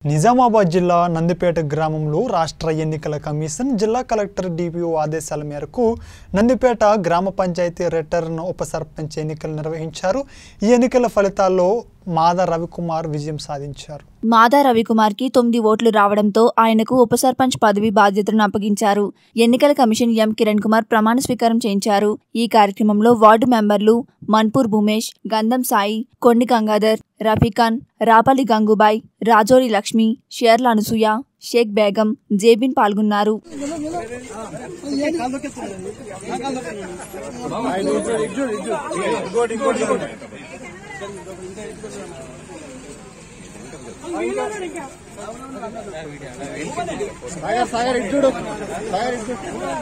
నిజామాబాద్ జిల్లా నందిపేట గ్రామంలో రాష్ట్ర ఎన్నికల కమిషన్ జిల్లా కలెక్టర్ డిపిఓ ఆదేశాల మేరకు నందిపేట గ్రామ పంచాయతీ రిటర్న్ ఉప సర్పంచ్ ఎన్నికలు నిర్వహించారు ఈ ఎన్నికల ఫలితాల్లో మాద రవికుమార్ విజయం సాధించారు మాదా రవికుమార్ కి తొమ్మిది ఓట్లు రావడంతో ఆయనకు ఉప సర్పంచ్ పదవి బాధ్యతలను అప్పగించారు ఎన్నికల కమిషన్ ఎం కిరణ్ కుమార్ ప్రమాణ స్వీకారం చేయించారు ఈ కార్యక్రమంలో వార్డు మెంబర్లు మన్పూర్ భూమేష్ గంధం సాయి కొండి గంగాధర్ రఫీఖాన్ రాపల్లి గంగుబాయ్ రాజోరి లక్ష్మి షేర్ల అనసూయ షేక్ బేగం జేబిన్ పాల్గొన్నారు సాగర్ సాగర్ ఇడ్డు సాగర్ ఇడ్డు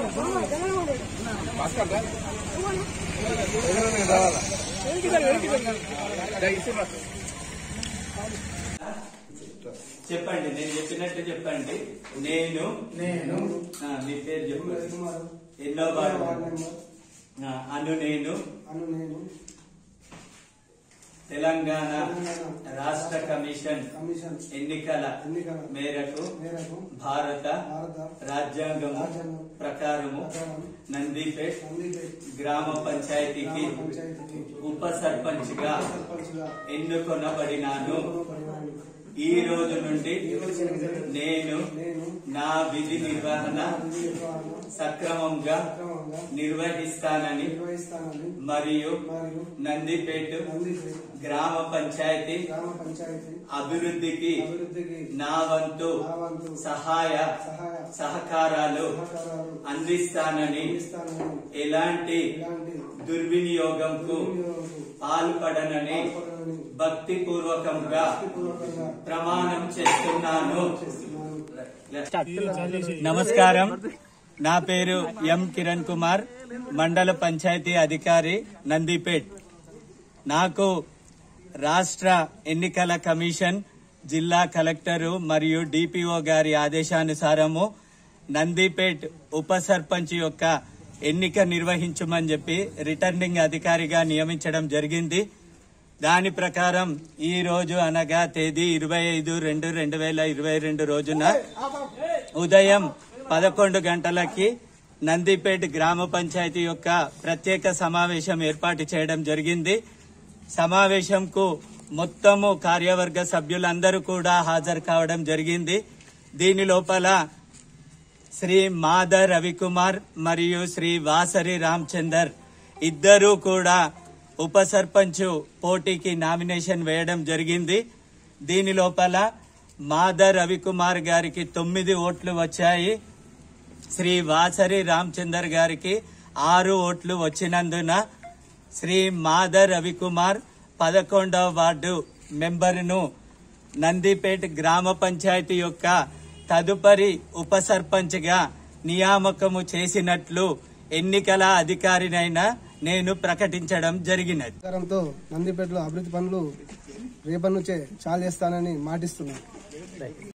చెప్పండి నేను చెప్పినట్టు చెప్పండి నేను నేను ఆ, మీ పేరు చెప్పండి కుమార్ ఎన్నో వార్డ్ వార్డు మెంబర్ ఆ, అను నేను అను నేను తెలంగాణ తెలంగాణ రాష్ట్ర కమిషన్ కమిషన్ ఎన్నికల ఎన్నికల మేరకు మేరకు భారత భారత రాజ్యాంగం రాజ్యాంగం ప్రకారము ప్రకారం నందిపేట్ నందిపేట్ గ్రామ పంచాయతీకి గ్రామ పంచాయతీకి ఉప సర్పంచ్ గా సర్పంచ్గా ఎన్నుకొనబడినాను ఎన్నుకోబడినాను. ఈ రోజు నుండి ఈ రోజు నుండి నేను నేను నా విధి నిర్వహణ విధి నిర్వహణ సక్రమంగా సక్రమంగా నిర్వహిస్తానని నిర్వహిస్తానని మరియు మరియు నందిపేట నందిపేట్ గ్రామ పంచాయతీ గ్రామ పంచాయతీ అభివృద్ధికి అభివృద్ధికి నా వంతు నా వంతు సహాయ సహాయ సహకారాలు సహకారాలు అందిస్తానని అందిస్తానని ఎలాంటి ఇలాంటి దుర్వినియోగంకు దుర్వినియోగంకు పాల్పడనని పాల్పడనని భక్తి పూర్వకంగా భక్తిపూర్వకంగా ప్రమాణం చేస్తున్నాను చేస్తున్నాను నమస్కారం నా పేరు ఎం కిరణ్ కుమార్ మండల పంచాయతీ అధికారి నందిపేట్ నాకు రాష్ట్ర ఎన్నికల కమిషన్ జిల్లా కలెక్టరు మరియు డిపిఓ గారి ఆదేశానుసారము నందిపేట్ ఉప సర్పంచ్ యొక్క ఎన్నిక నిర్వహించమని చెప్పి రిటర్నింగ్ అధికారిగా నియమించడం జరిగింది దాని ప్రకారం ఈ రోజు అనగా తేదీ ఇరవై ఐదు రెండు రెండు వేల ఇరవై రెండు రోజున ఉదయం పదకొండు గంటలకి నందిపేట గ్రామ పంచాయతీ యొక్క ప్రత్యేక సమావేశం ఏర్పాటు చేయడం జరిగింది సమావేశంకు మొత్తము కార్యవర్గ సభ్యులందరూ కూడా హాజరు కావడం జరిగింది దీని లోపల శ్రీ మాద రవికుమార్ మరియు శ్రీ వాసరి రామచందర్ ఇద్దరూ కూడా ఉప సర్పంచ్ పోటీకి నామినేషన్ వేయడం జరిగింది దీని లోపల మాద రవికుమార్ గారికి తొమ్మిది ఓట్లు వచ్చాయి శ్రీ వాసరి రామచందర్ గారికి ఆరు ఓట్లు వచ్చినందున శ్రీ మాద రవికుమార్ పదకొండవ వార్డు మెంబర్ను నందిపేట గ్రామ పంచాయతీ యొక్క తదుపరి ఉప సర్పంచ్గా నియామకము చేసినట్లు ఎన్నికల అధికారినైన నేను ప్రకటించడం జరిగినది సహకారంతో నందిపేటలో అభివృద్ధి పనులు రేపటి నుంచే చాలు చేస్తానని మాటిస్తున్నాను